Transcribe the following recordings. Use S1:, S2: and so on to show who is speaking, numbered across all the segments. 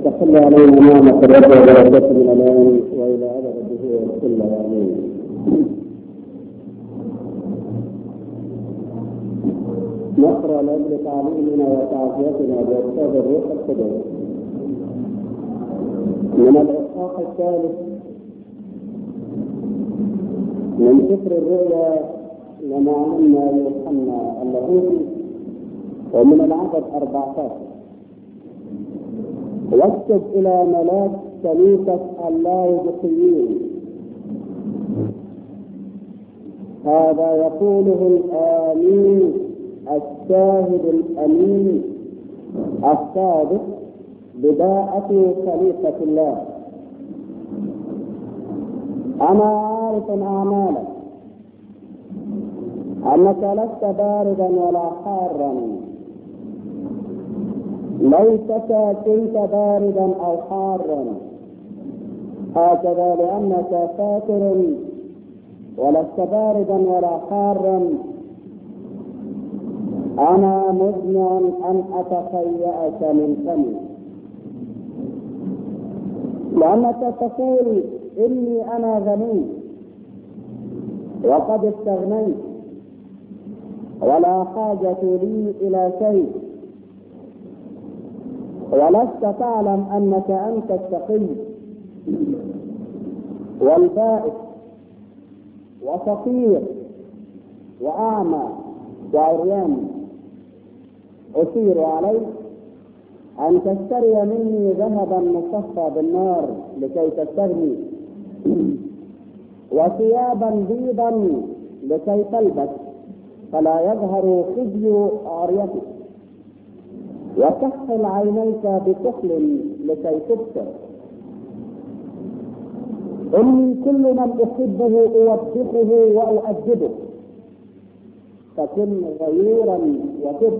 S1: تحل علينا نعمة الرب وبركاته من الآن وإلى أبد الدهور كلها آمين. نقرأ لأجل تعليمنا وتعزيتنا بإرشاد الروح القدس من الإصحاح الثالث من سفر الرؤيا لمعلمنا يوحنا اللاهوتي ومن العدد 14 واكتب إلى ملاك كنيسة اللاودقيين هذا يقوله الآمين الشاهد الأمين الصادق بداءة خليقة الله أنا عارف أعمالك أنك لست باردا ولا حارا ليسك كنت باردا أو حارا هكذا لأنك فاكر ولست باردا ولا حارا أنا مزمع أن أتخيأك من فمي لأنك تقول إني أنا غني وقد استغنيت ولا حاجة لي إلى شيء ولست تعلم أنك أنت الشقي والبائس وفقير وأعمى وعريان أشير عليك أن تشتري مني ذهبا مصفى بالنار لكي تستغني وثيابا بيضا لكي تلبس فلا يظهر خزي عريتك وكحل عينيك بكحل لكي تبصر إني كل من أحبه أوبخه وأؤدبه فكن غيورا وتب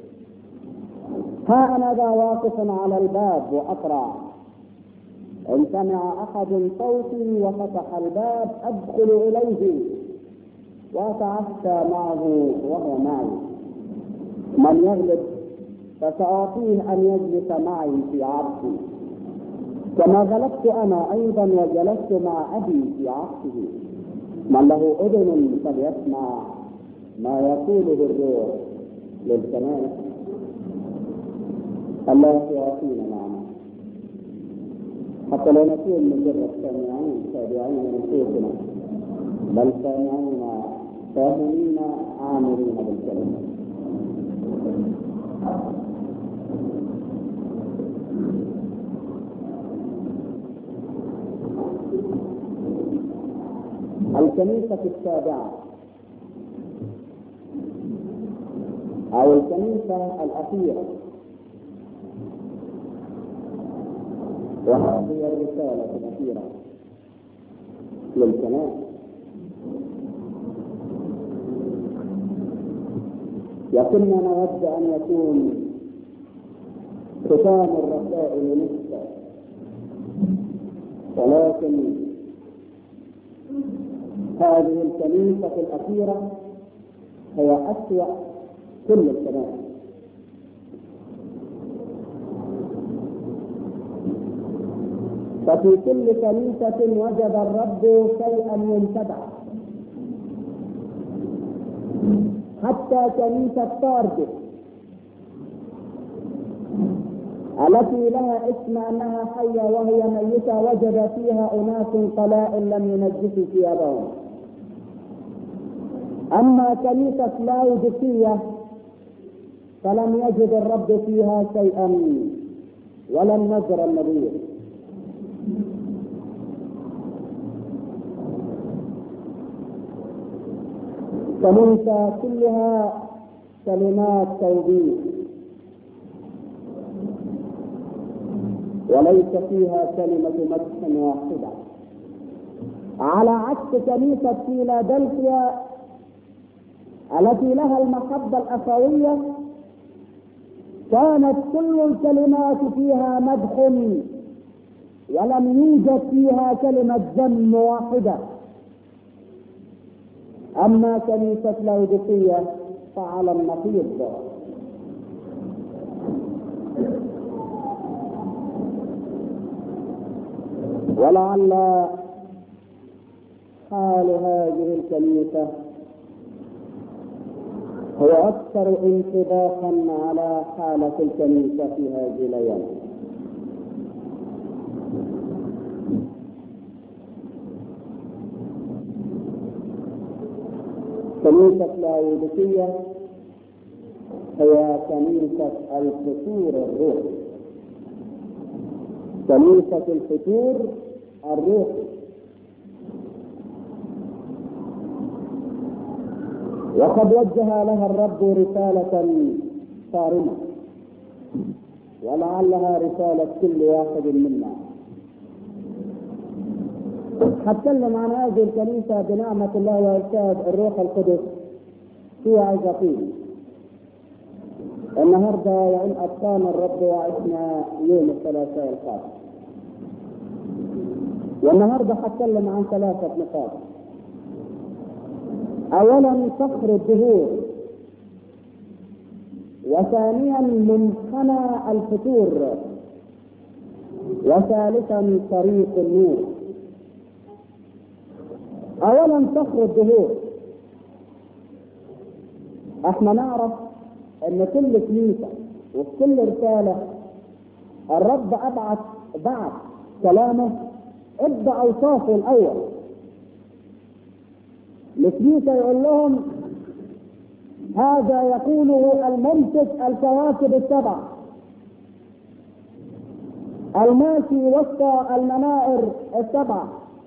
S1: ها أنا ذا واقف على الباب وأقرع إن سمع أحد صوتي وفتح الباب أدخل إليه وأتعشى معه وهو معي من يغلب فسأعطيه أن يجلس معي في عرشي كما غلبت أنا أيضا وجلست مع أبي في عرشه من له أذن فليسمع ما يقوله الروح للكنائس الله يعطينا نعمة حتى لا نكون مجرد سامعين تابعين لنفوسنا بل سامعين فاهمين عاملين بالكلمة الكنيسة السابعة أو الكنيسة الأخيرة وهذه الرسالة الأخيرة للكنائس وكنا نود أن يكون ختام الرسائل نصفا ولكن هذه الكنيسة الأخيرة هي أسوأ كل الكنائس ففي كل كنيسة وجد الرب شيئا ينتبع حتى كنيسة طاردس التي لها اسم انها حيه وهي ميته وجد فيها اناس قلائل لم ينجسوا ثيابهم اما كنيسه لاوديكيه فلم يجد الرب فيها شيئا ولم نزر النبي كنيسه كلها كلمات توبيخ وليس فيها كلمة مدح واحدة على عكس كنيسة فيلادلفيا التي لها المحبة الأخوية كانت كل الكلمات فيها مدح ولم يوجد فيها كلمة ذم واحدة أما كنيسة لودقية فعلى النقيض ولعل حال هذه الكنيسة هو أكثر انطباقا على حالة الكنيسة في هذه الأيام كنيسة لاوديكية هي كنيسة الفتور الروحي كنيسة الفتور الروحي وقد وجه لها الرب رسالة صارمة ولعلها رسالة كل واحد منا هتكلم عن هذه الكنيسة بنعمة الله وإرشاد الروح القدس في عزقين النهارده وإن أتقانا الرب وعشنا يوم الثلاثاء القادم والنهارده هتكلم عن ثلاثة نقاط اولا صخر الدهور وثانيا منحنى الفتور وثالثا طريق النور اولا صخر الدهور احنا نعرف ان كل كنيسه وفي كل رساله الرب ابعث بعد كلامه ابدا اوصافه الاول الكنيسه يقول لهم هذا يقوله الممسك الكواكب السبع الماشي وسط المنائر السبع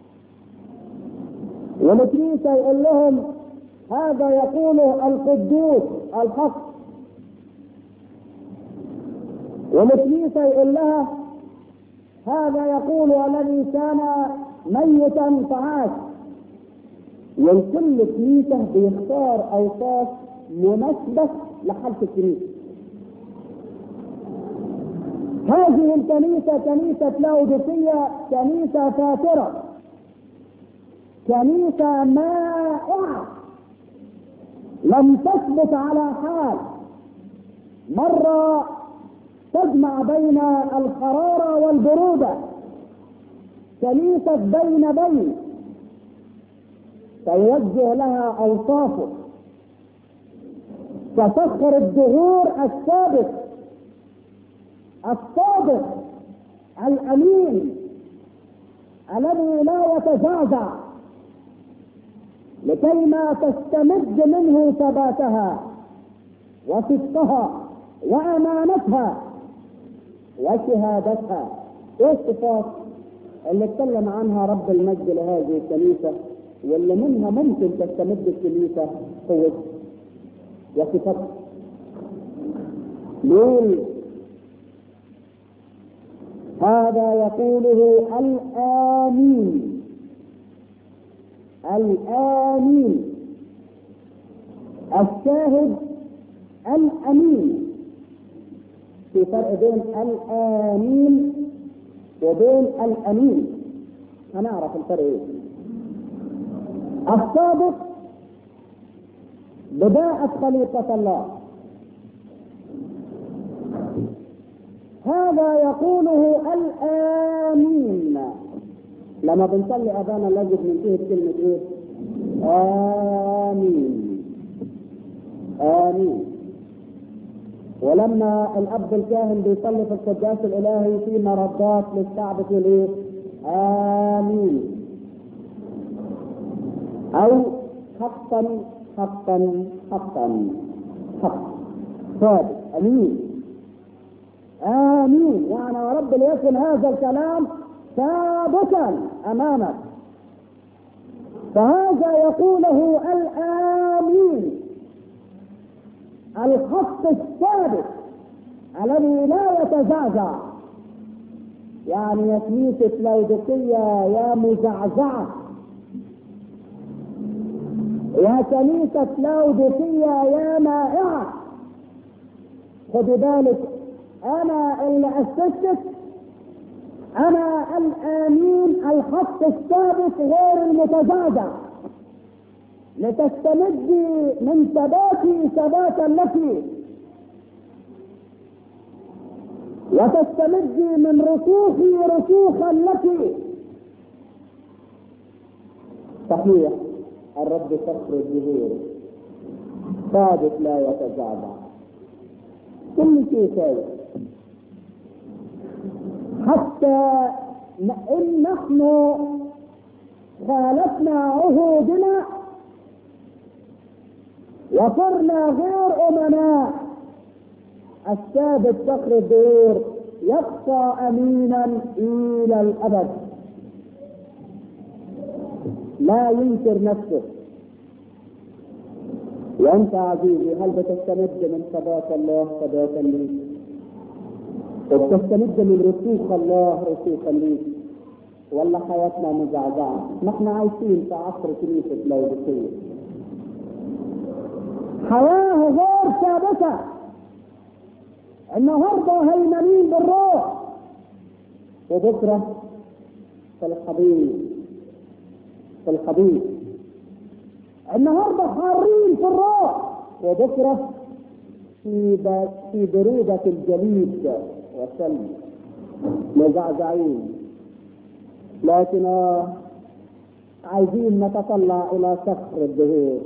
S1: والكنيسه يقول لهم هذا يقوله القدوس الحق والكنيسه يقول لها هذا يقول الذي كان ميتا فعاش والكل كنيسة بيختار أوصاف مناسبة لحالة الكنيسة. هذه الكنيسة كنيسة لاوديكية كنيسة فاترة كنيسة مائعة لم تثبت على حال مرة تجمع بين الحرارة والبرودة كنيسة بين بين فيوجه لها اوصافه كصخر الدهور الثابت الصادق الامين الذي لا يتزعزع لكي ما تستمد منه ثباتها وصدقها وامانتها وشهادتها ايه الصفات اللي اتكلم عنها رب المجد لهذه الكنيسه واللي منها ممكن تستمد الكنيسة قوة وصفتها نقول هذا يقوله الآمين الآمين الشاهد الأمين في فرق بين الآمين وبين الأمين هنعرف الفرق ايه الصادق بداءة خليقة الله هذا يقوله الآمين لما بنصلي أذان الذي بننتهي بكلمة إيه؟ آمين آمين ولما الأب الكاهن بيصلي في القداس الإلهي في مردات للشعب تقول إيه؟ آمين أو حقا حقا حقا حق صادق أمين آمين يعني يا رب ليكن هذا الكلام ثابتا أمامك فهذا يقوله الآمين الخط الثابت الذي لا يتزعزع يعني يا كنيسة لودقية يا مزعزعة يا كنيسة لاوديكية يا مائعة خدي بالك أنا اللي أسستك أنا الآمين الخط الثابت غير المتزعزع لتستمدي من ثباتي ثباتا لك وتستمدي من رسوخي رسوخا لك صحيح الرب صخر الزهور ثابت لا يتزعزع كل شيء ثابت حتى إن نحن خالفنا عهودنا وصرنا غير أمناء الثابت صخر الدهور يبقى أمينا إلى الأبد لا ينكر نفسه وانت عزيزي هل بتستمد من ثبات الله ثباتا ليك وبتستمد من رسوخ الله رسوخا ليك ولا حياتنا مزعزعة نحن عايشين في عصر كنيسة لوديكية حياة غير ثابتة النهارده هيمنين بالروح وبكره في الحضيض في الحضيض النهارده حارين في الروح وبكره في في برودة الجليد والسلم مزعزعين لكن عايزين نتطلع الى صخر الدهور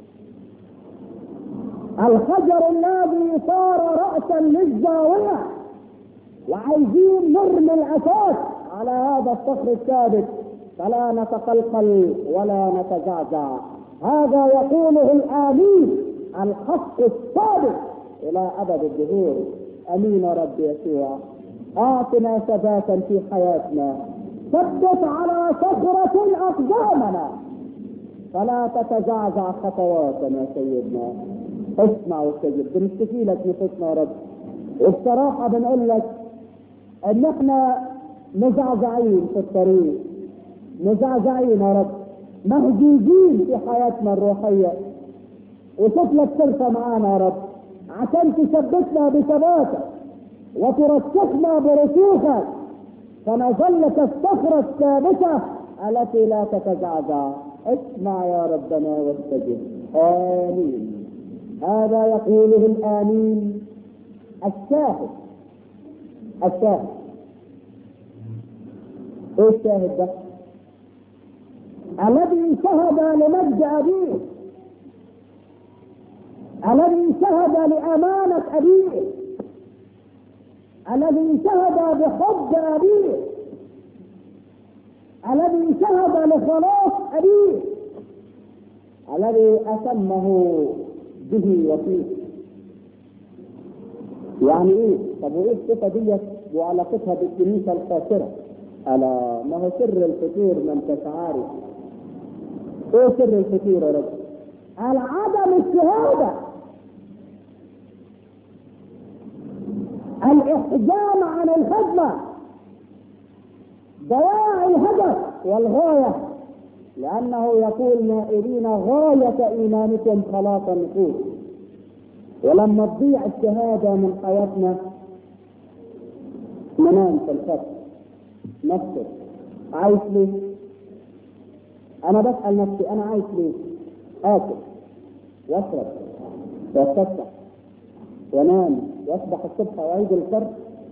S1: الحجر الذي صار رأسا للزاوية وعايزين نرمي الأساس على هذا الصخر الثابت فلا نتقلقل ولا نتزعزع هذا يقوله الآمين الحق الثابت إلى أبد الدهور أمين رب يسوع أعطنا ثباتا في حياتنا ثبت على صخرة أقدامنا فلا تتزعزع خطواتنا يا سيدنا اسمع واستجب بنشتكي لك نفسنا يا رب وبصراحة بنقول لك ان احنا مزعزعين في الطريق مزعزعين يا رب مهزوزين في حياتنا الروحية وشوف لك فرصة معانا يا رب عشان تثبتنا بثباتك وترسخنا برسوخك فنظل كالصخرة الثابتة التي لا تتزعزع اسمع يا ربنا واستجب آمين هذا يقوله الآمين الشاهد الشاهد ايه الشاهد ده؟ الذي شهد لمجد أبيه الذي شهد لأمانة أبيه الذي شهد بحب أبيه الذي شهد لخلاص أبيه الذي أتمه به وفيه يعني ايه طب وايه الصفه ديت وعلاقتها بالكنيسه الخاسره الا ما هو سر الفطور ما انتش عارف ايه سر الفطور يا رب العدم الشهاده الاحجام عن الخدمه ضياع الهدف والغايه لأنه يقول نائلين غاية إيمانكم خلاص النفوس ولما تضيع الشهادة من حياتنا ننام في الخط نفسه عايش ليه؟ أنا بسأل نفسي أنا عايش ليه؟ آكل وأشرب وأتفسح وأنام وأصبح الصبح وأعيد الفرد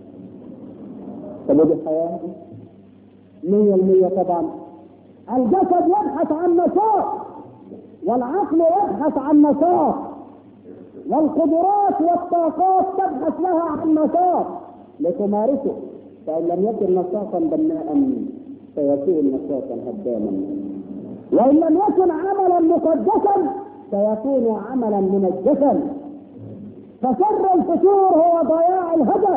S1: طب ودي الحياة مية المية طبعا الجسد يبحث عن نشاط والعقل يبحث عن نشاط والقدرات والطاقات تبحث لها عن نشاط لتمارسه فإن لم يكن نشاطا بناء سيكون نشاطا هداما وإن لم يكن عملا مقدسا سيكون عملا من الجسد فسر الفتور هو ضياع الهدف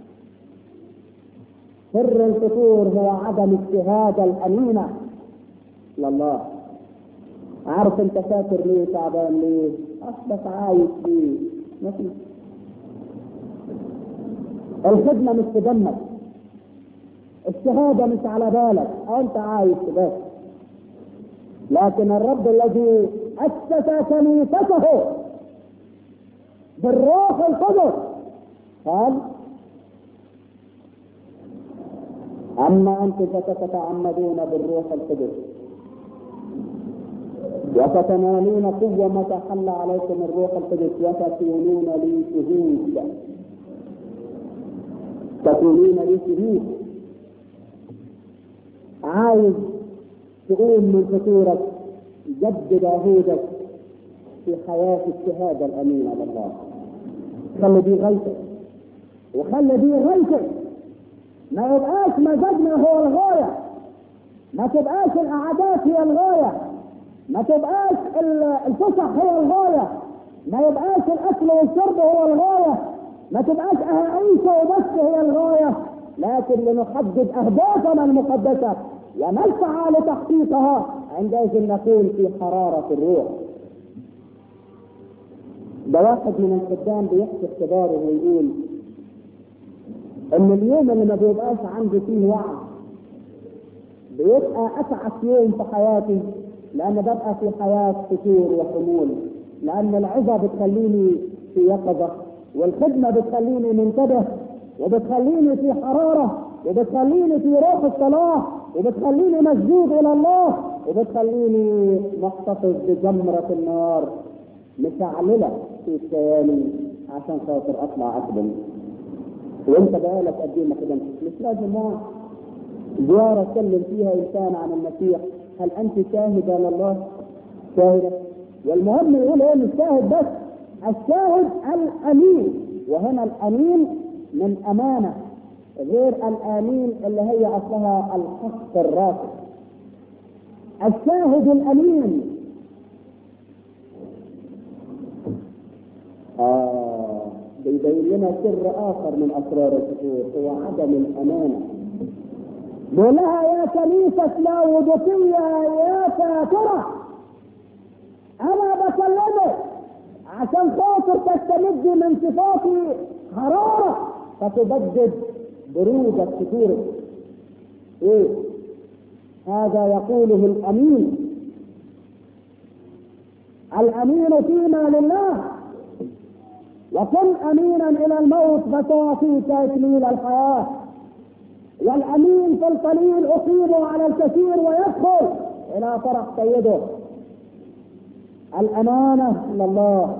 S1: سر الفتور هو عدم الشهاده الامينه لله عارف انت فاكر ليه تعبان ليه اصلك عايش ليه مفيش الخدمة مش في دمك الشهادة مش على بالك انت عايش بس لكن الرب الذي اسس كنيسته بالروح القدس قال اما انتم فتتعمدون بالروح القدس وتتنالون قوة متى حل عليكم الروح القدس وتكونون لي شهود تكونون لي شهود عايز تقوم من فطورك جدد عهودك في حياة الشهادة الأمينة لله خلي دي غايتك وخلي دي غايتك ما يبقاش مزاجنا هو الغاية ما تبقاش القعدات هي الغاية ما تبقاش الفسح هي الغاية ما يبقاش الأكل والشرب هو الغاية ما تبقاش أعيش وبس هي الغاية لكن لنحدد أهدافنا المقدسة ونسعى لتحقيقها عندئذ نكون في حرارة الروح ده واحد من الخدام بيحكي اختباره ويقول ان اليوم اللي ما بيبقاش عندي فيه وعي بيبقى اسعد يوم في حياتي لان ببقى في حياه فتور وحمول لان العظه بتخليني في يقظه والخدمه بتخليني منتبه وبتخليني في حراره وبتخليني في روح الصلاه وبتخليني مسجود الى الله وبتخليني محتفظ بجمره النار مشعلله في كياني عشان خاطر اطلع اخدم وانت بقالك قد ايه ما خدمتش مش لازم زيارة تكلم فيها إنسان عن المسيح هل أنت شاهدة لله؟ شاهدة والمهم يقول إيه مش شاهد بس الشاهد الأمين وهنا الأمين من أمانة غير الآمين اللي هي أصلها الحق الراسخ الشاهد الأمين آه بيبين لنا سر آخر من أسرار السحور هو عدم الأمانة لها يا كنيسة لاودوكية يا فاترة أنا بكلمك عشان خاطر تستمد من صفاتي حرارة فتبدد برودة ستورك إيه؟ هذا يقوله الأمين الأمين فيما لله وكن أمينا إلى الموت فتعطيك إكليل الحياة والامين في القليل اقيمه على الكثير ويدخل الى فرح سيده الامانه لله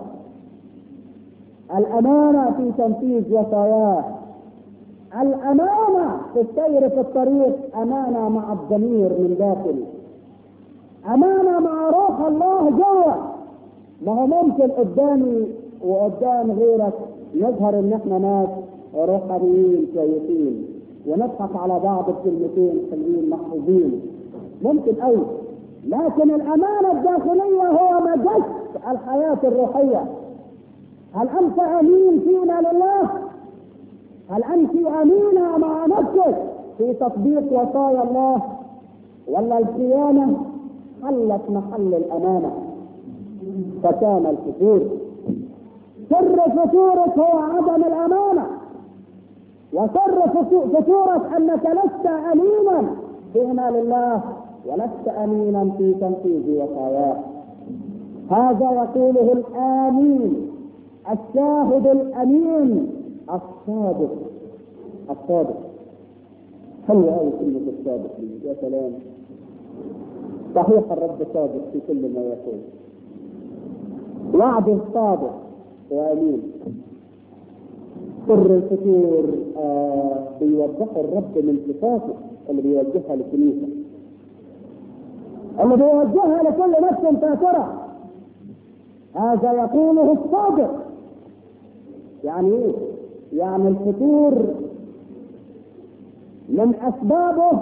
S1: الامانه في تنفيذ وصاياه الامانه في السير في الطريق امانه مع الضمير من داخل امانه مع روح الله جوه ما هو ممكن قدامي وقدام غيرك نظهر ان احنا ناس روحانيين كويسين ونضحك على بعض بكلمتين حلوين محفوظين ممكن قوي لكن الامانه الداخليه هو مجس الحياه الروحيه هل انت امين فيما لله هل انت امينه مع نفسك في تطبيق وصايا الله ولا الخيانه حلت محل الامانه فكان الفتور سر فتورك هو عدم الامانه وسر فتورك انك لست امينا فيما لله ولست امينا في تنفيذ وصاياه هذا يقوله الامين الشاهد الامين الصادق الصادق حلوة قوي كلمة الصادق دي يا سلام صحيح الرب صادق في كل ما يقول وعده صادق وامين سر الفتور آه بيوضحه الرب من صفاته اللي بيوجهها للكنيسه اللي بيوجهها لكل نفس فاتره هذا يقوله الصادق يعني ايه؟ يعني الفتور من اسبابه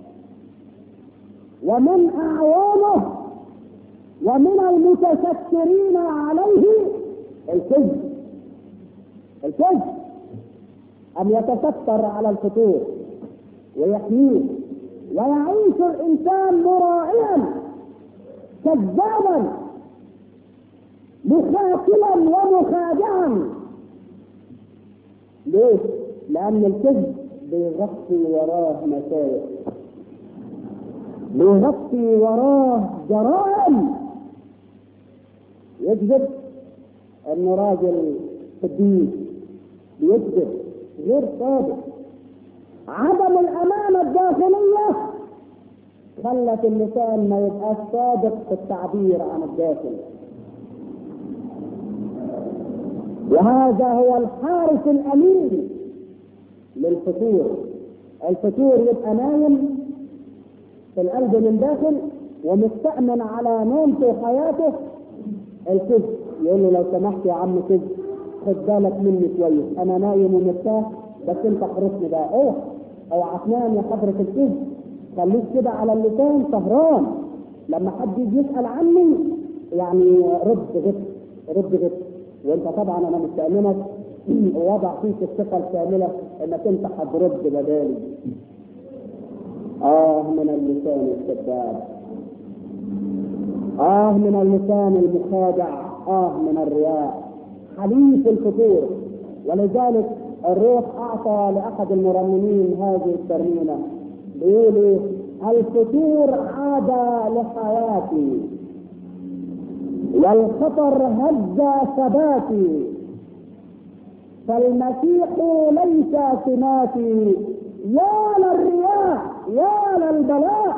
S1: ومن اعوانه ومن المتسترين عليه الكذب الكذب أن يتستر على الفطور ويحميه ويعيش الإنسان مرائيا كذابا مخاطلا ومخادعا ليه؟ لأن الكذب بيغطي وراه مساوئ بيغطي وراه جرائم يكذب انه راجل قديس بيكذب غير صادق عدم الامانه الداخليه خلت اللسان ما يبقاش صادق في التعبير عن الداخل وهذا هو الحارس الامين للفطور الفطور يبقى نايم في القلب من داخل ومستأمن على نوم في حياته الكذب يقول له لو سمحت يا عم كذب خد بالك مني كويس انا نايم ومرتاح بس انت حرسني بقى اوعى اوعى تنام يا حضرة الكذب خليك كده على اللسان سهران لما حد يجي يسأل عني يعني رد غط رد غط وانت طبعا انا مستأمنك ووضع فيك الثقة الكاملة انك انت هترد بدالي اه من اللسان الكذاب اه من اللسان المخادع اه من الرياء حليف الفتور ولذلك الروح اعطى لاحد المرنمين هذه الترنيمه بيقول ايه الفتور عاد لحياتي والخطر هز ثباتي فالمسيح ليس سماتي يا للرياء يا للبلاء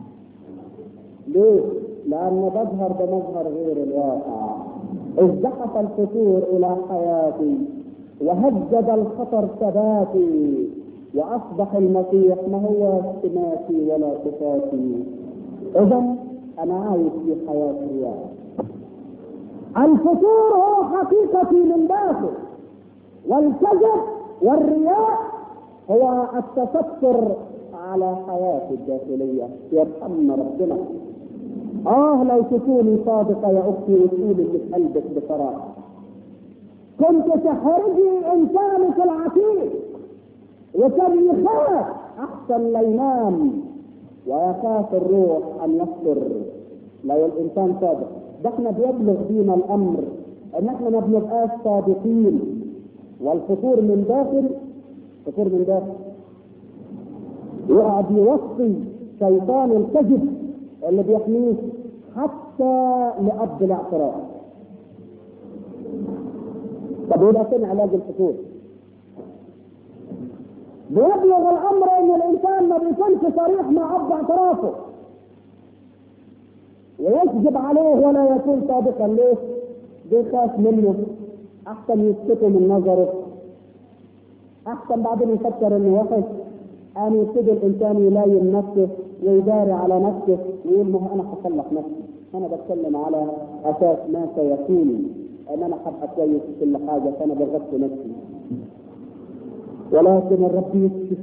S1: ليه؟ لأن بظهر بمظهر غير الواقع ازدحف الفتور إلى حياتي وهجد الخطر ثباتي وأصبح المسيح ما هو سماتي ولا صفاتي إذا أنا عايش في حياة رياء الفتور هو حقيقتي من داخل والكذب والرياء هو التستر على حياتي الداخلية يرحمنا ربنا آه لو تكوني صادقة يا أختي وتقولي اللي في قلبك بصراحة كنت تحرجي إنسانك العتيق وكان يخاف أحسن لا ينام ويخاف الروح أن يصبر لو الإنسان صادق ده احنا بيبلغ بينا الأمر إن احنا ما بنبقاش صادقين والفطور من داخل فطور من داخل يقعد يوصي شيطان الكذب اللي بيحميه حتى لأب الاعتراف طب يبقى فين علاج الفطور؟ بيبلغ الامر ان الانسان ما بيكونش صريح مع اب اعترافه ويكذب عليه ولا يكون صادقا ليه؟ بيخاف منه احسن يسكته من نظره احسن بعدين يفكر انه وحش ان يبتدي الانسان يلايم نفسه ويداري على نفسه ويقول ما هو انا هصلح نفسي انا بتكلم على اساس ما سيكون ان انا هبقى كويس في كل حاجه فانا بغطي نفسي ولكن الرب يكشف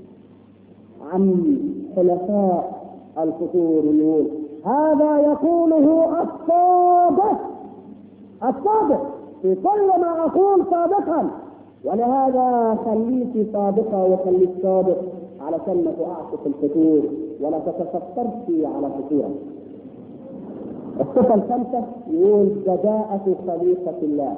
S1: عن حلفاء الفطور يقول هذا يقوله الصادق الصادق في كل ما اقول صادقا ولهذا خليكي صادقه وخليك صادق علشان ما تقعش في الفتور ولا تتسترش على فتورك الصفة الخامسة يقول بداءة خليقة الله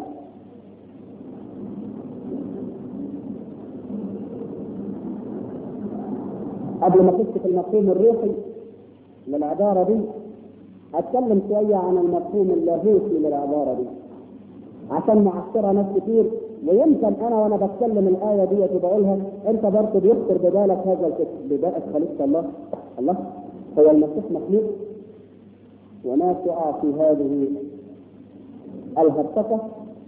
S1: قبل ما اخش في المفهوم الروحي للعبارة دي اتكلم شوية عن المفهوم اللاهوتي للعبارة دي عشان معصرة ناس كتير ويمكن انا وانا بتكلم الايه ديت وبقولها انت برضه بيخطر ببالك هذا الفكر بدايه خليقه الله الله هو المسيح مخلوق وناس يقع في هذه الهرطقه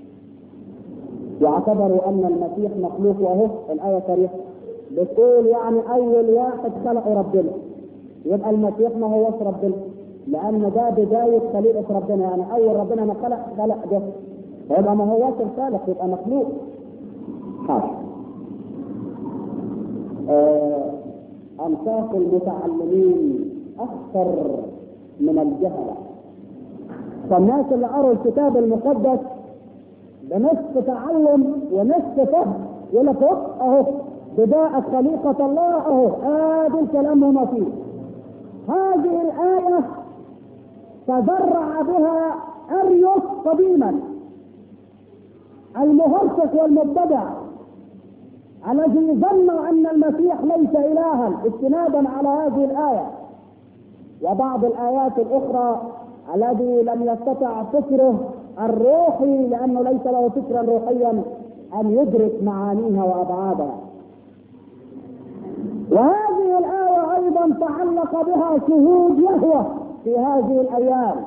S1: واعتبروا ان المسيح مخلوق وهو الايه صريحه بتقول يعني اول واحد خلقه ربنا يبقى المسيح ما هوش ربنا لان ده بدايه خليقه ربنا يعني اول ربنا ما خلق خلق ده يبقى ما هوش الخالق يبقى مخلوق حاجة آه أنصاف المتعلمين أكثر من الجهلة فالناس اللي قروا الكتاب المقدس بنصف تعلم ونصف فهم يقول لك اهو بداءة خليقة الله اهو ادي الكلام هما فيه هذه الآية تذرع بها أريوس قديما المهرطق والمبتدع الذي ظن ان المسيح ليس الها استنادا على هذه الايه وبعض الايات الاخرى الذي لم يستطع فكره الروحي لانه ليس له فكرا روحيا ان يدرك معانيها وابعادها وهذه الايه ايضا تعلق بها شهود يهوه في هذه الايام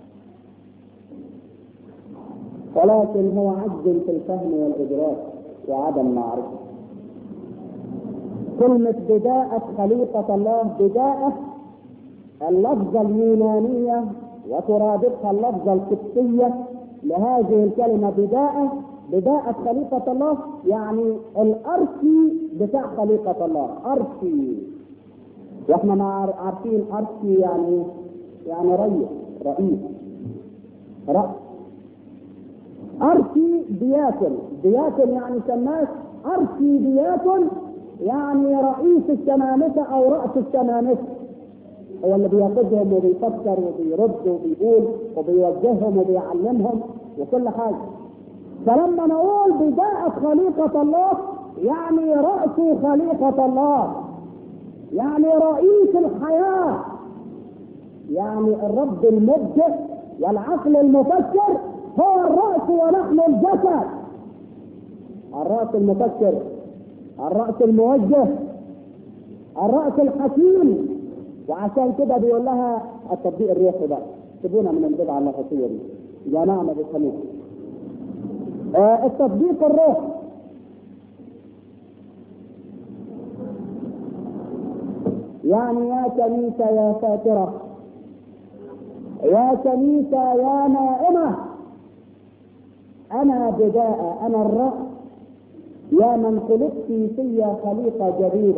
S1: ولكن هو عجز في الفهم والإدراك وعدم معرفة كلمة بداءة خليقة الله بداءة اللفظة اليونانية وترادفها اللفظة القبطية لهذه الكلمة بداءة بداءة خليقة الله يعني الأرشي بتاع خليقة الله أرشي واحنا ما عارفين أرشي يعني يعني رئيس رئيس رأس أرشي دياكن دياكن يعني شماس أرشي دياكن يعني رئيس الشمامسة أو رأس الشمامسة هو اللي بيقودهم وبيفكر وبيرد وبيقول وبيوجههم وبيعلمهم وكل حاجة فلما نقول بداية خليقة الله يعني رأس خليقة الله يعني رئيس الحياة يعني الرب المبدع والعقل المفكر هو الرأس ونحن الجسد الرأس المفكر الرأس الموجه الرأس الحكيم وعشان كده بيقول لها التطبيق الريحي بقى سيبونا من البدعة النفسية دي جماعة ما بيفهموش آه التطبيق الروح يعني يا كنيسة يا فاترة يا كنيسة يا نائمة أنا بداء أنا الرأس يا من خلقت في خليقة جديدة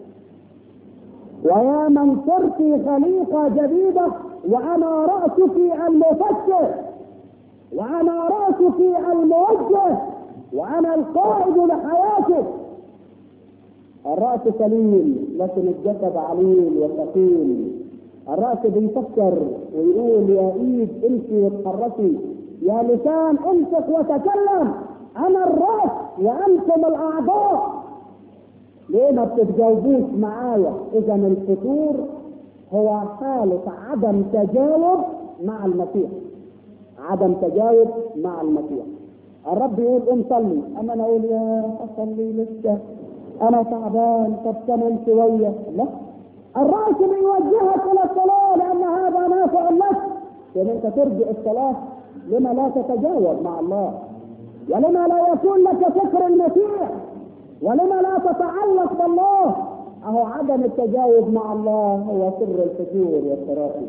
S1: ويا من صرت خليقة جديدة وأنا رأسك المفكر وأنا رأسك الموجه وأنا القائد لحياتك الرأس سليم لكن الجسد عليل وثقيل الرأس بيفكر ويقول يا ايد امشي واتحركي يا لسان امسك وتكلم انا الرأس وانتم الاعضاء ليه ما بتتجاوبوش معايا اذا الفتور هو حالة عدم تجاوب مع المسيح عدم تجاوب مع المسيح الرب يقول قوم صلي اما انا اقول يا اصلي لسه انا تعبان طب كمان شويه لا الراس بيوجهك الى الصلاه لان هذا نافع لك ان انت ترجع الصلاه لما لا تتجاوب مع الله ولما لا يكون لك فكر المسيح ولما لا تتعلق بالله اهو عدم التجاوب مع الله هو سر الفتور والتراخي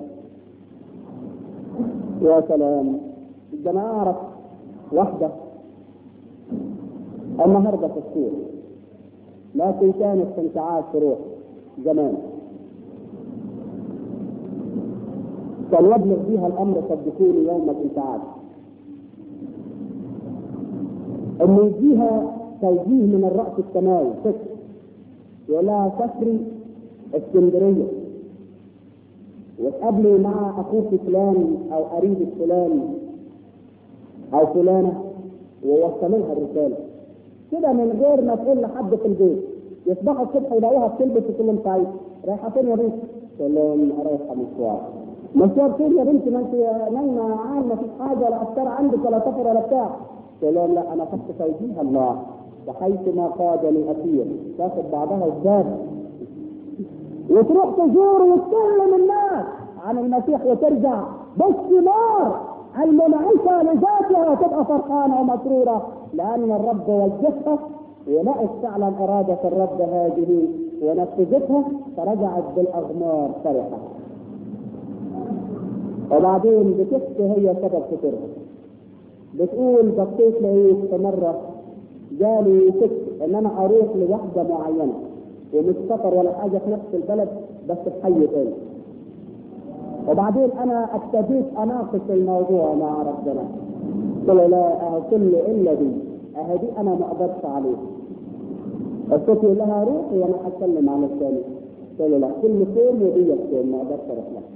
S1: يا سلام ده انا اعرف واحده النهارده في السوق لكن كانت في انتعاش روح زمان كان يبلغ فيها الامر صدقوني يوم الانتعاش انه يجيها توجيه من الراس السماوي فكر يقول لها سافري اسكندريه وتقابلي مع اخوك فلان او قريبك فلان او فلانه ووصل لها الرساله كده من غير ما تقول لحد في البيت يصبحوا الصبح يلاقوها بتلبس وتقول لهم طيب رايحه فين يا بنت؟ تقول لهم رايحه مشوار مشوار فين يا بنتي ما انت نايمه عام ما فيش حاجه ولا افكار عندك ولا سفر ولا بتاع تقول لهم لا انا خدت توجيه الله وحيث ما قادني اسير تاخد بعضها الزاد وتروح تزور وتكلم الناس عن المسيح وترجع باستمار المنعشة لذاتها تبقى فرحانة ومسرورة لأن الرب وجهها ولقت فعلا إرادة الرب هذه ونفذتها فرجعت بالأغمار فرحة وبعدين بتحكي هي سبب فطرها بتقول بصيت لقيت في مرة جالي فكر ان انا اروح لوحدة معينة ومش سفر ولا حاجة في نفس البلد بس في حي تاني وبعدين انا ابتديت اناقش الموضوع مع ربنا قلت له لا اهو كل الا دي اهو دي انا ما اقدرش عليه الصوت يقول لها روحي وانا هتكلم عن الثاني قلت له لا كل كون ودي كون ما اقدرش اروح لها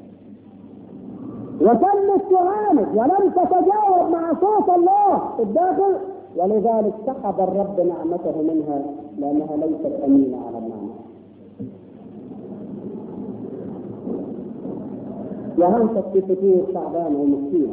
S1: وتمت تعاند ولم تتجاوب مع صوت الله في الداخل ولذلك سحب الرب نعمته منها لانها ليست امينه على النعمه وهمست في فتور تعبان ومسكين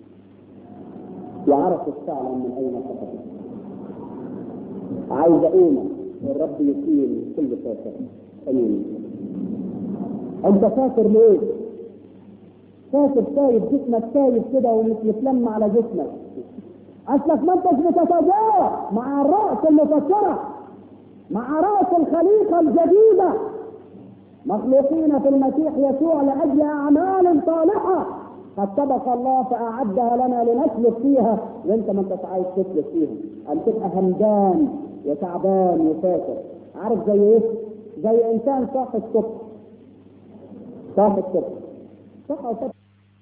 S1: وعرفت فعلا من اين سقطت عايزه قومه والرب يقيم كل فاكر امين انت فاكر ليه؟ فاكر سايب جسمك سايب كده ومتلم على جسمك اصلك ما انتش بتتجاوب مع الراس المفكره مع راس الخليقه الجديده مخلوقين في المسيح يسوع لاجل اعمال صالحه قد سبق الله فاعدها لنا لنسلك فيها وانت ما انتش عايز تسلك فيها ان تبقى همدان وتعبان وفاكر عارف زي ايه؟ زي انسان صاحي الصبح صاحي الصبح صحى الصبح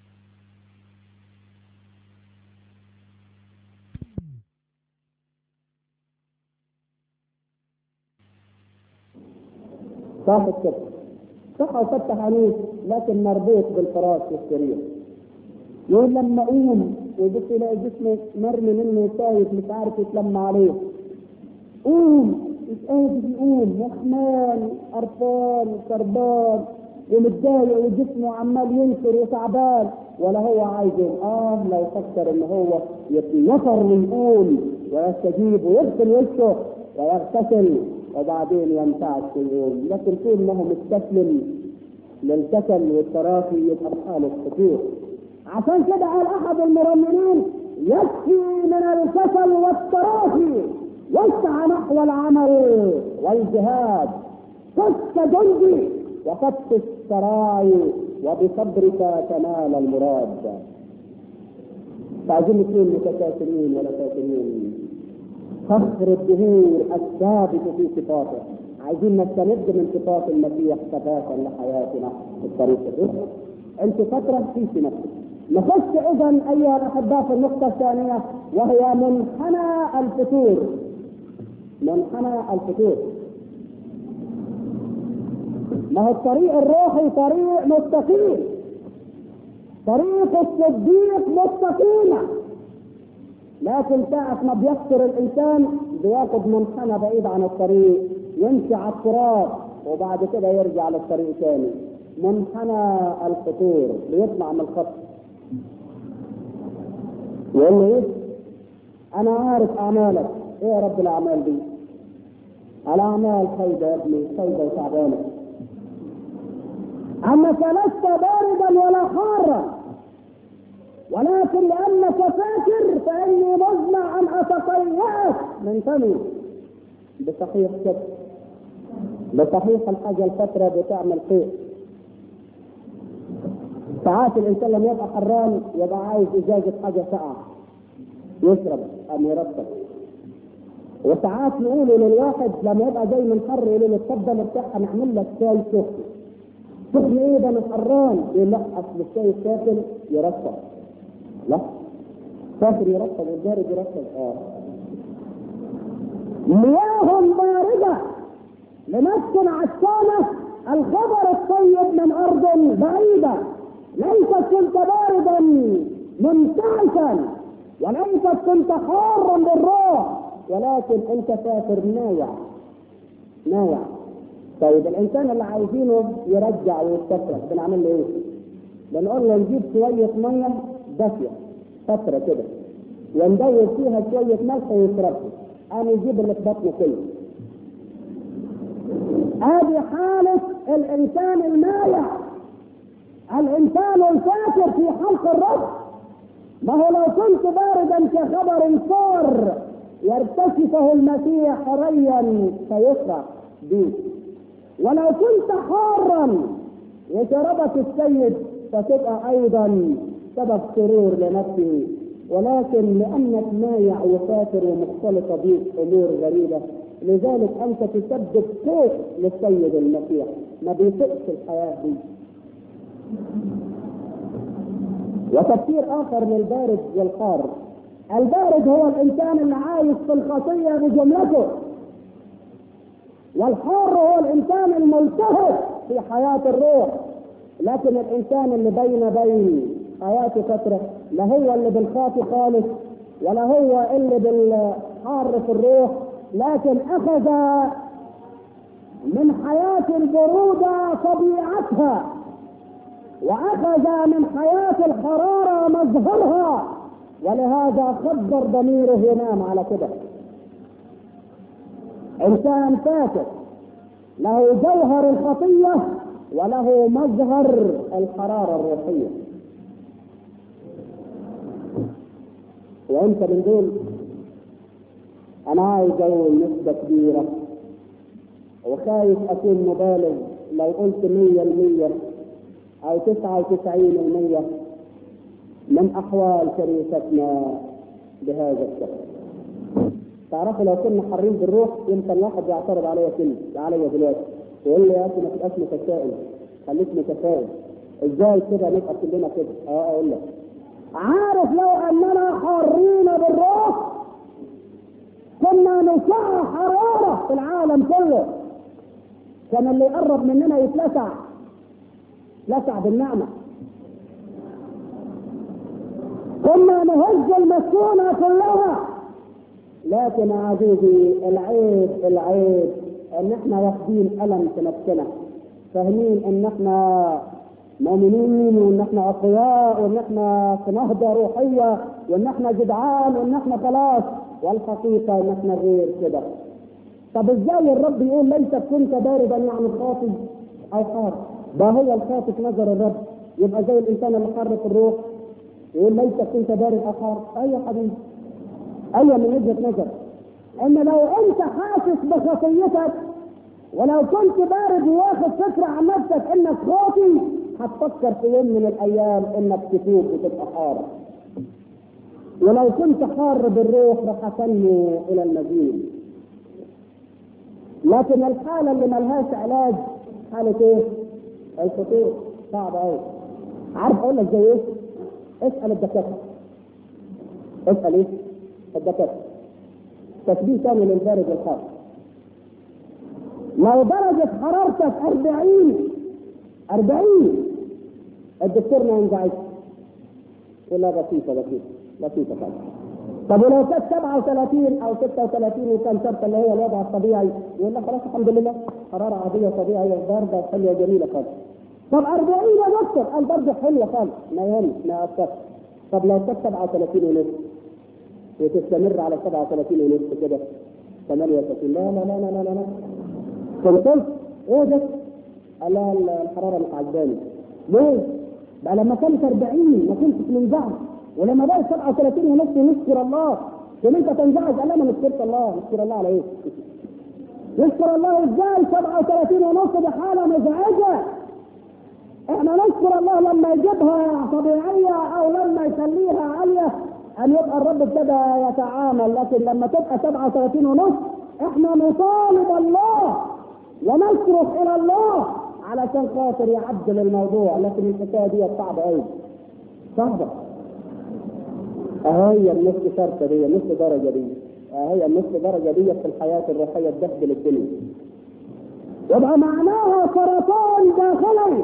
S1: صاحي الصبح صحى وفتح عينيه لكن مربوط بالفراش والسرير يقول لما اقوم ويبص يلاقي جسمه مرمي منه سايب مش عارف يتلم عليه قوم مش قادر يقوم وحمان قرفان وكربان ومتضايق وجسمه عمال ينشر وتعبان ولا هو عايز يقوم. اه لو فكر ان هو يتنفر ويقوم ويستجيب ويغسل وشه ويغتسل وبعدين ينتعش في اليوم لكن طول ما هو مستسلم للكسل والتراخي يبقى بحاله خطير عشان كده قال احد المرنمين يكفي من الكسل والتراخي واسعى نحو العمل والجهاد قص جندي وفتش السراي وبصبرك تنال المراد فعايزين نكون متكاسلين ولا كاسلين فخر الدهور الثابت في صفاته عايزين نستمد من صفات المسيح ثباتا لحياتنا في الطريق الرسل انت فترة في نفسك نخش اذا ايها الاحباء في النقطة الثانية وهي منحنى الفتور منحنى الفتور ما هو الطريق الروحي طريق مستقيم طريق الصديق مستقيمة لكن ساعة ما بيخسر الإنسان بياخد منحنى بعيد عن الطريق يمشي على التراب وبعد كده يرجع للطريق تاني منحنى الخطور بيطلع من الخط يقول له ايه؟ انا عارف اعمالك ايه يا رب الاعمال دي؟ الاعمال خيبه يا ابني خيبه وتعبانه انك لست باردا ولا حارا ولكن لانك فاكر فاني مزمع ان اتقيأك من فمي بصحيح كده بصحيح الحاجه الفتره بتعمل خير ساعات الانسان لما يبقى حران يبقى عايز ازازه حاجه ساقعه يشرب ام يرطب وساعات يقولوا للواحد لما يبقى جاي من حر يقولوا له اتفضل بتاعها نعمل لك شاي سخن سخن ايه ده انا حران يقول لا اصل الشاي الساخن يرطب لا ساخن يرطب والبارد يرطب اه مياه باردة لنفس عطشانة الخبر الطيب من أرض بعيدة ليست كنت باردا منتعشا وليست كنت حارا بالروح ولكن انت سافر نايع نايع طيب الانسان اللي عايزينه يرجع ويستفرغ بنعمل له ايه؟ بنقول له نجيب شويه ميه دافيه فتره كده وندوب فيها شويه ملح ويشربها قام يجيب اللي في بطنه كله هذه حالة الإنسان المايع الإنسان الفاكر في حلق الرب ما هو لو كنت باردا كخبر صار يرتشفه المسيح حريا فيفرح به ولو كنت حارا وشربك السيد فتبقى أيضا سبب سرور لنفسه ولكن لأنك مايع وفاكر ومختلطة بيك أمور غريبة لذلك أنت تسبب خوف للسيد المسيح ما بيثقش الحياة دي وتفسير آخر للبارد والحار البارد هو الإنسان اللي عايش في الخطية بجملته والحار هو الإنسان الملتهب في حياة الروح لكن الإنسان اللي بين بين حياته فترة لا هو اللي بالخاطي خالص ولا هو اللي بالحار في الروح لكن أخذ من حياة البرودة طبيعتها وأخذ من حياة الحرارة مظهرها ولهذا خدر ضميره ينام على كده إنسان فاتر له جوهر الخطية وله مظهر الحرارة الروحية وانت من دول انا عايز اقول نسبة كبيرة وخايف اكون مبالغ لو قلت مية المية أو تسعة وتسعين المية من أحوال كنيستنا بهذا الشكل تعرفوا لو كنا حرين بالروح يمكن واحد يعترض عليا كلمة عليا دلوقتي يقول لي يا أخي ما تبقاش متفائل خليك متفائل ازاي كده نبقى كلنا كده؟ اه اقول لك عارف لو اننا حارين بالروح كنا نشع حرارة في العالم كله كان اللي يقرب مننا يتلسع لسع بالنعمة كنا نهز المسكونة كلها لكن يا عزيزي العيب العيب ان احنا واخدين الم في نفسنا فاهمين ان احنا مؤمنين وان احنا اقوياء وان احنا في نهضه روحيه وان احنا جدعان وان احنا خلاص والحقيقه ان احنا غير كده طب ازاي الرب يقول ليس كنت باردا يعني خاطب او حار ده هو الخاطب في نظر الرب يبقى زي الانسان اللي حر في الروح يقول ليس كنت بارد او حار ايوه حبيبي ايوه من وجهه نظر ان لو انت حاسس بخطيتك ولو كنت بارد واخد فكره عن نفسك انك خاطي هتفكر في يوم من الايام انك تتوب وتبقى حار ولو كنت حار بالروح راح تنمو الى المزيد لكن الحاله اللي ملهاش علاج حاله ايه؟ الخطوط صعبه قوي عارف اقول لك زي ايه؟ اسال الدكاتره اسال ايه؟ الدكاتره تشبيه ثاني للبارد والحار لو درجة حرارتك 40 40 الدكتور ما ينزعجش ولا بسيطة بسيطة بسيطة خالص طب ولو كانت 37 او 36 وكان شرط اللي هو الوضع الطبيعي يقول لك خلاص الحمد لله حرارة عادية طبيعية باردة حلوة جميلة خالص طب 40 يا دكتور قال برضه حلوة خالص ما يهمش ما يأثرش طب لو كانت 37 ونص وتستمر على 37 ونص كده 38 لا لا لا لا لا لا كنت قلت ايه ده؟ قال لا الحراره مش عجباني ليه؟ بقى لما كانت 40 ما كنتش منزعج ولما بقت 37 ونص نشكر الله ان انت تنزعج قال لا ما نشكرك الله نشكر الله على ايه؟ نشكر الله ازاي 37 ونص دي حاله مزعجه احنا نشكر الله لما يجيبها طبيعيه او لما يخليها عاليه ان يبقى الرب ابتدى يتعامل لكن لما تبقى 37 ونص احنا نطالب الله ونصرف الى الله علشان خاطر يعدل الموضوع لكن الحكايه دي صعبه قوي صعبه اهي النصف شرطه دي النصف درجه دي اهي النصف درجه دي في الحياه الروحيه تبهدل الدنيا يبقى معناها سرطان داخلي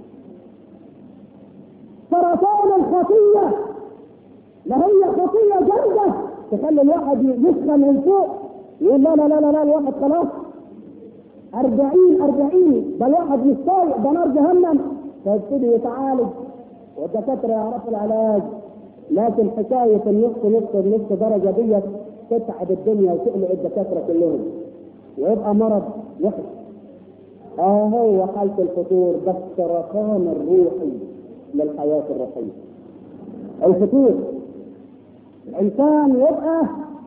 S1: سرطان الخطيه لا هي خطيه جامده تخلي الواحد يسخن من فوق يقول لا لا لا لا, لا الواحد خلاص أربعين أربعين ده الواحد مش طايق ده نار جهنم فيبتدي يتعالج والدكاترة يعرفوا العلاج لكن حكاية النص نص نص درجة ديت تتعب الدنيا وتقلق الدكاترة كلهم ويبقى مرض وحش اه هو حالة الفطور ده السرطان الروحي للحياة الروحية الفطور الإنسان يبقى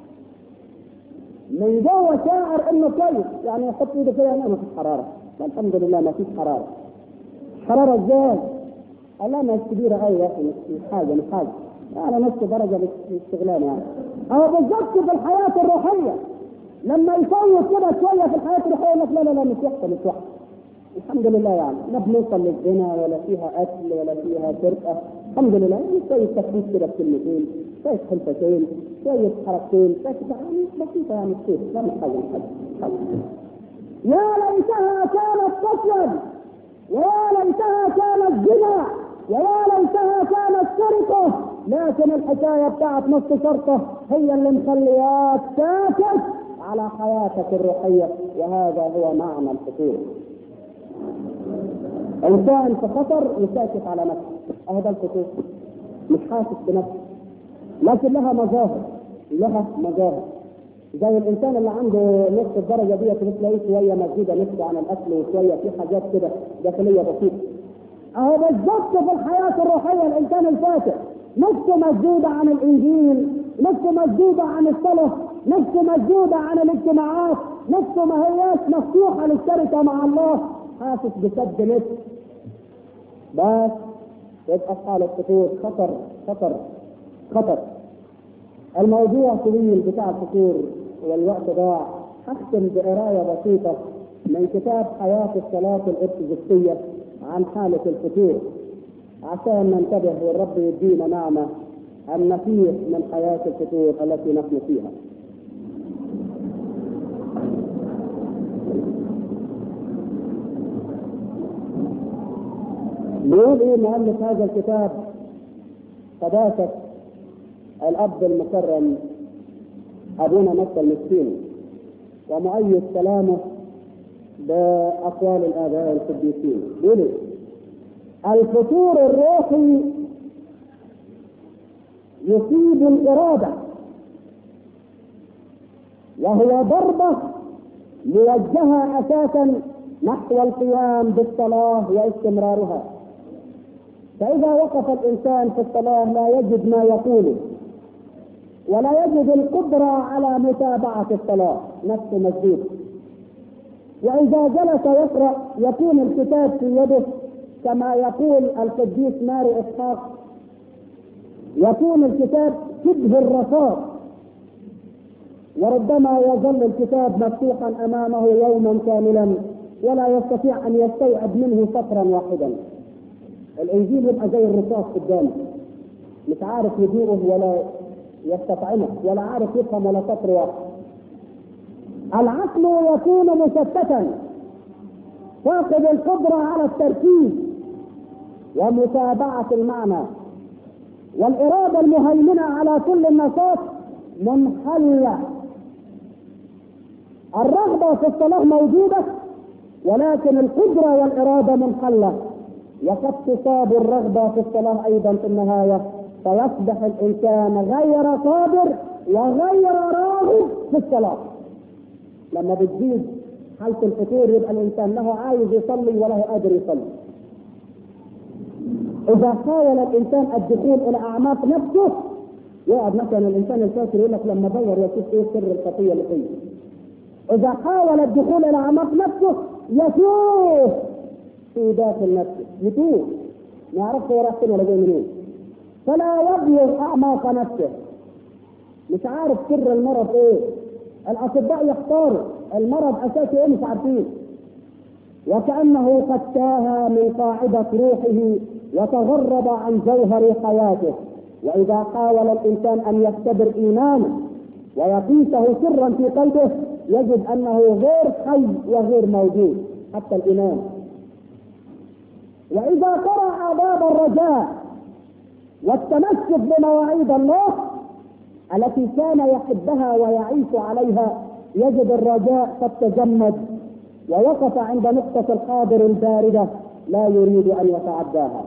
S1: من جوه شاعر انه كويس يعني يحط ايده كده لا ما فيش حراره الحمد لله ما فيش حراره حراره ازاي؟ قال لا مش كبيره قوي يا اخي مش حاجه مش حاجه يعني نص درجه باستغلال يعني او بالظبط في الحياه الروحيه لما يفوت كده شويه في الحياه الروحيه يقول لك لا لا لا مش وحشه مش وحشه الحمد لله يعني لا بنوصل للزنا ولا فيها قتل ولا فيها سرقه الحمد لله يعني شويه تخفيف كده بكلمتين شويه خلفتين شويه حركتين شويه يعني بسيطه يعني كتير لا مش حاجه مش حاجه يا ليتها كانت تسود ويا ليتها كانت زنا ويا ليتها كانت سرقه لكن الحكايه بتاعت نص شرطه هي اللي مخلياك ساكت على حياتك الروحيه وهذا هو معنى الفطور انسان في خطر يساكت على نفسه اهو ده الخطوط مش حاسس بنفسه لكن لها مظاهر لها مظاهر زي الانسان اللي عنده نصف الدرجه ديت بتلاقيه شويه مسدوده نفسه عن الاكل وشويه في حاجات كده داخليه بسيطه اهو بالظبط في الحياه الروحيه الانسان الفاتح نفسه مسدوده عن الانجيل نفسه مسدوده عن الصلاه نفسه مسدوده عن الاجتماعات نفسه ما هياش مفتوحه للشركه مع الله حاسس بسد نفس بس يبقى في حالة خطور خطر خطر خطر الموضوع طويل بتاع الفطور والوقت ضاع اختم بقرايه بسيطه من كتاب حياه الصلاه الارثوذكسيه عن حاله الفطور عشان ننتبه والرب يدينا نعمه ان نفيق من حياه الفطور التي نحن فيها. بيقول ايه مؤلف هذا الكتاب قداسه الاب المكرم ابونا مكه المسكين ومؤيد كلامه باقوال الاباء القديسين بيقول الفتور الروحي يصيب الاراده وهو ضربه موجهه اساسا نحو القيام بالصلاه واستمرارها فاذا وقف الانسان في الصلاه لا يجد ما يقوله ولا يجد القدرة على متابعة الصلاة نفسه مسدود وإذا جلس يقرأ يكون الكتاب في يده كما يقول القديس ماري إسحاق يكون الكتاب شبه الرصاص وربما يظل الكتاب مفتوحا أمامه يوما كاملا ولا يستطيع أن يستوعب منه سطرا واحدا الإنجيل يبقى زي الرصاص قدامه مش عارف يديره ولا يستطعمه ولا عارف يفهم ولا سطر واحد العقل يكون مشتتا فاقد القدرة على التركيز ومتابعة المعنى والإرادة المهيمنة على كل النشاط منحلة الرغبة في الصلاة موجودة ولكن القدرة والإرادة منحلة وقد تصاب الرغبة في الصلاة أيضا في النهاية فيصبح الانسان غير قادر وغير راغب في الصلاه لما بتزيد حالة الفطور يبقى الانسان له عايز يصلي وله قادر يصلي اذا حاول الانسان الدخول الى اعماق نفسه يقعد مثلا الانسان الكافر يقول لك لما دور يشوف ايه سر الخطيه اللي فيه اذا حاول الدخول الى اعماق نفسه يتوه في داخل نفسه يتوه ما يعرفش هو رايح فين ولا جاي منين فلا يبلغ اعماق نفسه مش عارف سر المرض ايه الاطباء يختاروا المرض اساسه ايه مش عارفين وكانه قد تاه من قاعده روحه وتغرب عن جوهر حياته واذا حاول الانسان ان يختبر ايمانه ويقيسه سرا في قلبه يجد انه غير حي وغير موجود حتى الايمان واذا قرأ باب الرجاء والتمسك بمواعيد الله التي كان يحبها ويعيش عليها يجد الرجاء قد تجمد ووقف عند نقطة الحاضر الباردة لا يريد أن يتعداها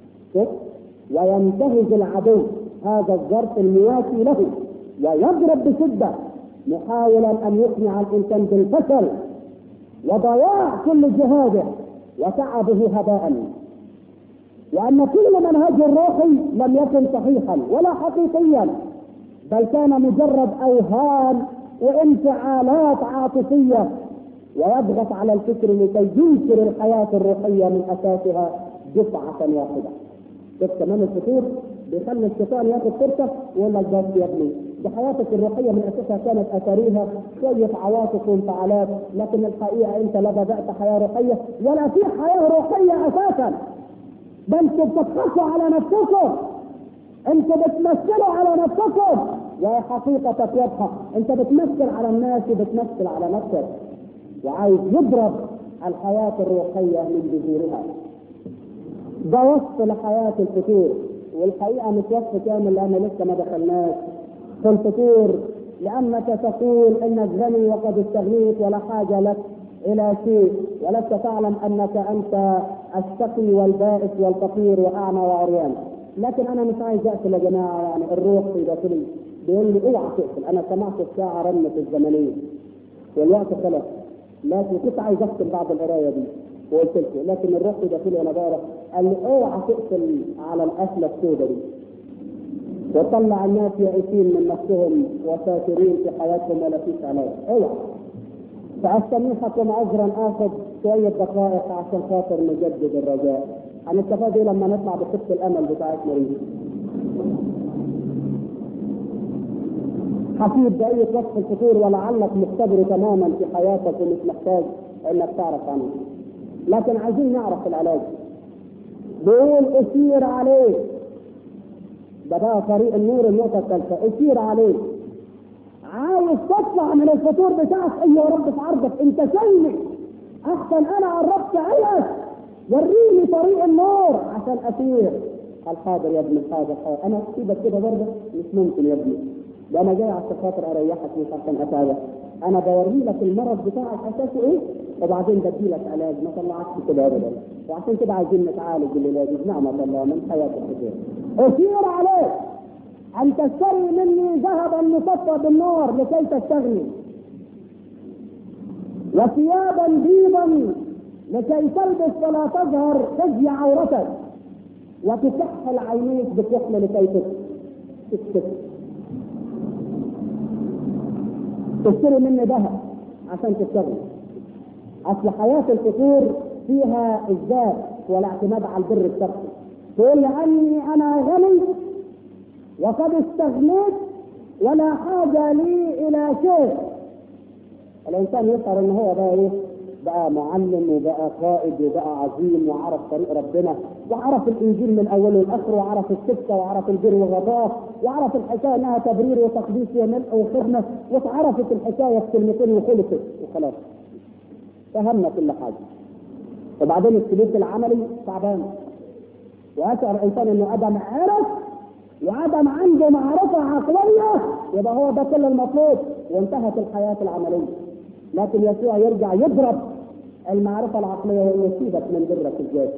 S1: وينتهز العدو هذا الظرف المواسي له ويضرب بشدة محاولا أن يقنع الإنسان بالفشل وضياع كل جهاده وتعبه هباء وأن كل منهج الروحي لم يكن صحيحا ولا حقيقيا بل كان مجرد أوهام وانفعالات عاطفية ويضغط على الفكر لكي ينكر الحياة الروحية من أساسها دفعة واحدة. شوف كمان الفطور بيخلي الشيطان ياخد فرصة ويقول لك بس يا ابني دي حياتك الروحية من أساسها كانت أثريها شوية عواطف وانفعالات لكن الحقيقة أنت لا بدأت حياة روحية ولا في حياة روحية أساسا ده انتوا بتضحكوا على نفسكم انتوا بتمثلوا على نفسكم يا حقيقتك واضحة انت بتمثل على الناس وبتمثل على نفسك وعايز يضرب الحياة الروحية من جذورها ده وصف لحياة الفطور والحقيقة مش وصف كامل لأن لسه ما دخلناش في الفطور لأنك تقول إنك غني وقد استغنيت ولا حاجة لك إلى شيء ولست تعلم أنك أنت الشقي والبائس والفقير وأعمى وعريان لكن أنا مش عايز أقفل يا جماعة يعني الروح في داخلي بيقول لي اوعى تقفل أنا سمعت الساعة رنت الزمنية والوقت خلص لكن كنت عايز أختم بعض القراية دي وقلت لكم لكن الروح في داخلي وأنا بقرا قال لي اوعى تقفل على القفلة السوداء دي وطلع الناس يائسين من نفسهم وساكرين في حياتهم ولا فيش علاج اوعى فاستميحكم عذرا اخذ شوية دقائق عشان خاطر نجدد الرجاء هنستفاد ايه لما نطلع بخطة الامل بتاعتنا دي حفيد بأي وصف الفطور ولعلك مختبر تماما في حياتك ومش محتاج انك تعرف عنه لكن عايزين نعرف العلاج بيقول اسير عليه ده بقى طريق النور النقطة الثالثة اسير عليه عايز تطلع من الفطور بتاعك ايوه يا رب في عرضك انت سلمي احسن انا قربت عيش وريني طريق النور عشان اسير قال حاضر يا ابني حاضر حاضر انا سيبك كده برضه مش ممكن يا ابني ده انا جاي عشان خاطر اريحك مش عشان اتعبك انا بوري لك المرض بتاعك اساسه ايه وبعدين بدي لك علاج ما طلعكش كده ابدا وعشان كده عايزين نتعالج الليله دي بنعمه الله من حياه الحجاج اسير عليك ان تشتري مني ذهبا مصفى بالنار لكي تستغني وثيابا بيضا لكي تلبس ولا تظهر خزي عورتك وتكحل عينيك بكحل لكي تكتب تشتري مني ذهب عشان تشتغل اصل حياه الفطور فيها الذات والاعتماد على البر الشخصي تقول لاني انا غني وقد استغنيت ولا حاجه لي الى شيء الانسان يشعر ان هو بقى ايه بقى معلم وبقى قائد وبقى عظيم وعرف طريق ربنا وعرف الانجيل من اوله لاخره وعرف السكه وعرف البر وغطاه وعرف الحكايه انها تبرير وتقديس وملء وخدمه واتعرفت الحكايه في كلمتين وخلصت وخلاص فهمنا كل حاجه وبعدين السلوك العملي تعبان ويشعر الانسان انه ادم عرف وعدم عنده معرفه عقليه يبقى هو ده كل المطلوب وانتهت الحياه العمليه لكن يسوع يرجع يضرب المعرفة العقلية ويسيبك من برك الذاتي.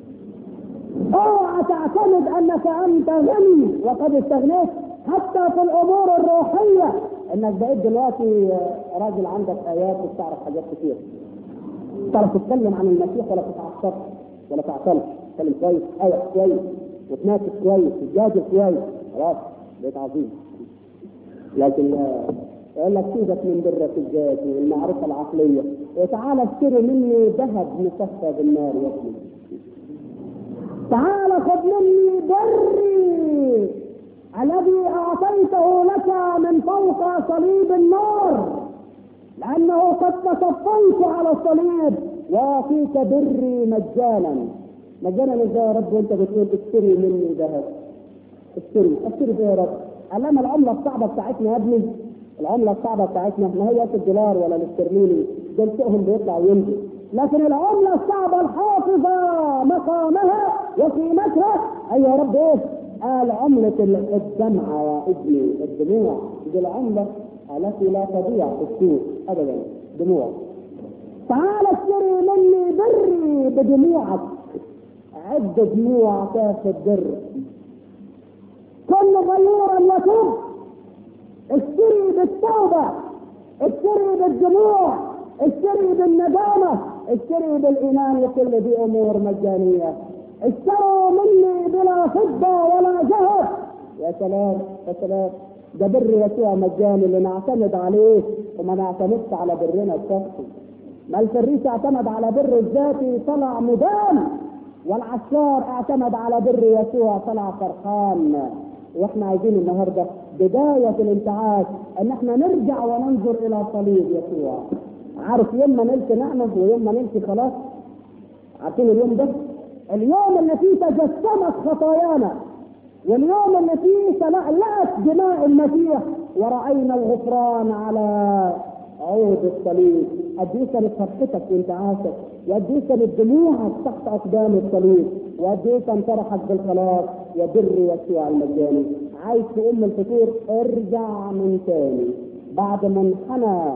S1: اوعى تعتمد انك انت غني وقد استغنيت حتى في الامور الروحية انك بقيت دلوقتي راجل عندك ايات وبتعرف حاجات كتير. تعرف تتكلم عن المسيح ولا تتعصب ولا تعترف تتكلم كويس ايه كويس وتناقش كويس وتجادل كويس خلاص بقيت عظيم. لكن يقول لك سيبك من برك الذات والمعرفة العقلية وتعالى اشتري مني ذهب مصفى بالنار يا ابني تعالى خذ مني بري الذي أعطيته لك من فوق صليب النار لأنه قد تصفيت على الصليب وأعطيك بري مجانا مجانا ازاي يا رب وانت بتقول اشتري مني ذهب اشتري اشتري ايه يا رب؟ قال لنا العملة الصعبة بتاعتنا يا ابني العملة الصعبة بتاعتنا ما هي الدولار ولا الاسترليني دول سوقهم بيطلع وينزل لكن العملة الصعبة الحافظة مقامها وقيمتها أي يا رب إيه؟ قال عملة الدمعة يا ابني الدموع دي العملة التي لا تضيع في السوق أبدا دموع تعال اشتري مني بري بدموعك عد دموع تاخد بر كن غيورا يتوب اشتري بالتوبة اشتري بالدموع اشتري بالندامة اشتري بالإيمان لكل دي أمور مجانية اشتروا مني بلا فضة ولا ذهب يا سلام يا سلام ده بر يسوع مجاني اللي نعتمد عليه وما نعتمدش على برنا الشخصي ما الفريس اعتمد على بر الذاتي طلع مدان والعشار اعتمد على بر يسوع طلع فرحان واحنا عايزين النهارده بداية الانتعاش ان احنا نرجع وننظر الى صليب يسوع عارف يوم ما نلقي نعمة ويوم ما نلقي خلاص عارفين اليوم ده اليوم اللي فيه تجسمت خطايانا واليوم اللي فيه تلألأت دماء المسيح ورأينا الغفران على عود الصليب قد ايه كانت فرحتك وانت عاشق وقد ايه كانت دموعك تحت اقدام الصليب وقد ايه كان فرحك بالخلاص يا بر يسوع المجاني عايز تقوم الفطور ارجع من تاني بعد ما انحنى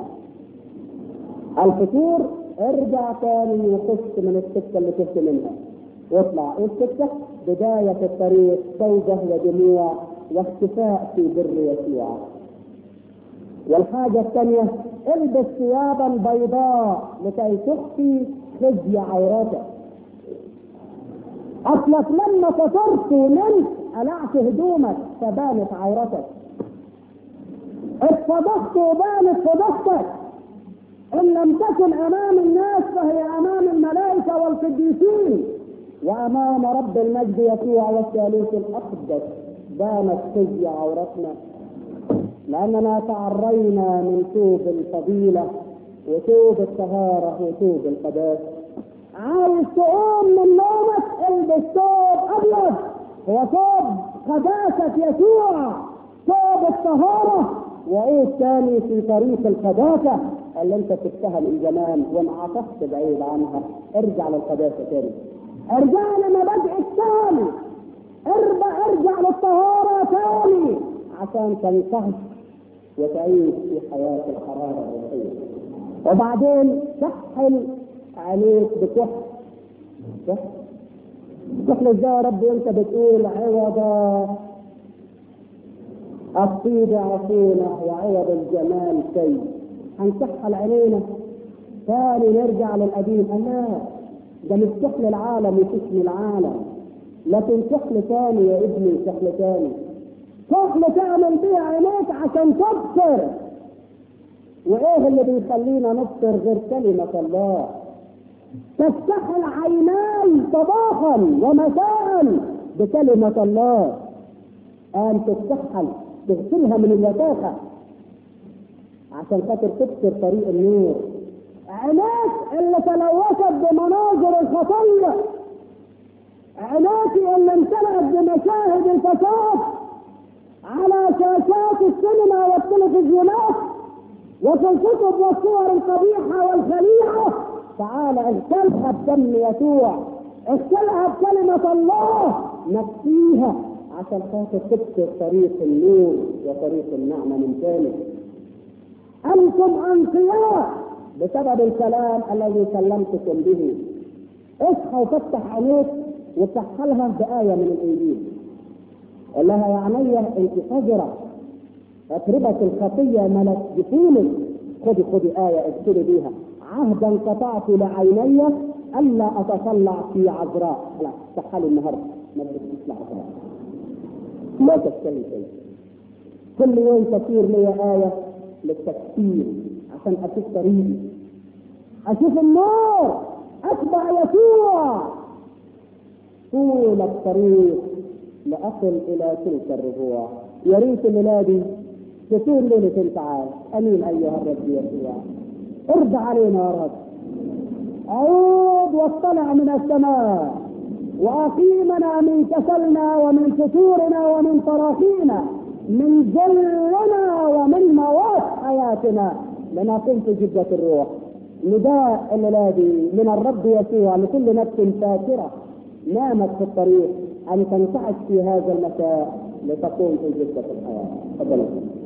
S1: الفطور ارجع تاني وخش من السكه اللي كنت منها واطلع ايه السكه؟ بدايه الطريق توبه ودموع واختفاء في بر يسوع والحاجة الثانية البس ثيابا بيضاء لكي تخفي خزي عوراتك اصلك لما فطرت ونمت قلعت هدومك فبانت عورتك اتفضحت وبانت فضحتك إن لم تكن أمام الناس فهي أمام الملائكة والقديسين وأمام رب المجد يسوع والثالوث الأقدس بانت خزي عورتنا لأننا تعرينا من ثوب الفضيلة وثوب الطهارة وثوب القداسة عايز تقوم من نومك البس ثوب أبيض هو ثوب قداسة يسوع ثوب الطهارة وإيه الثاني في طريق القداسة اللي أنت سبتها من زمان وانعطفت بعيد عنها ارجع للقداسة تاني ارجع لمبادئ الثاني ارجع ارجع للطهارة تاني عشان تنتهي وتعيش في حياة الحرارة الروحية وبعدين تحل عليك بكحل كحل ازاي يا رب انت بتقول عوض الطيب عصينا وعوض الجمال شيء هنكحل علينا ثاني نرجع للقديم قال لا ده مش كحل العالم وتشمي العالم لكن كحل ثاني يا ابني كحل ثاني كحل تعمل بيه عينيك عشان تبصر وايه اللي بيخلينا نبصر غير كلمة الله تفتحل عيناي صباحا ومساء بكلمة الله أن تفتحل تغسلها من الوساخة عشان خاطر تبصر طريق النور عيناك اللي تلوثت بمناظر الخطية عيناك اللي امتلأت بمشاهد الفساد على شاشات السينما والتلفزيونات وفي الكتب والصور القبيحة والخليعة تعال اغسلها بدم يسوع اغسلها بكلمة الله نفسيها عشان خاطر تبصر طريق النور وطريق النعمة من ثاني أنتم أنقياء بسبب الكلام الذي كلمتكم به اصحى وفتح عينيك وكحلها بآية من الإنجيل قال لها يا عيني انت قذرة أتربة الخطية ملت جفونك خدي خدي آية اكتبي بيها عهدا قطعت لعيني ألا أتطلع في عذراء لا كحلي النهاردة ما بدك تطلع عذراء لا تتكلم شيء كل يوم تصير لي آية للتكفير عشان أشوف طريقي أشوف النور أتبع يسوع طول الطريق لأصل إلى تلك الرجوع يا ريت ميلادي تكون ليلة التعال أمين أيها الرب يسوع ارضى علينا يا رب عود واطلع من السماء وأقيمنا من كسلنا ومن فتورنا ومن تراخينا من ذلنا ومن موات حياتنا لنقوم في جدة الروح نداء الليلادي من الرب يسوع لكل نفس فاكرة نامت في الطريق أن تنتعش في هذا المساء لتقوم في جدة الحياة تفضل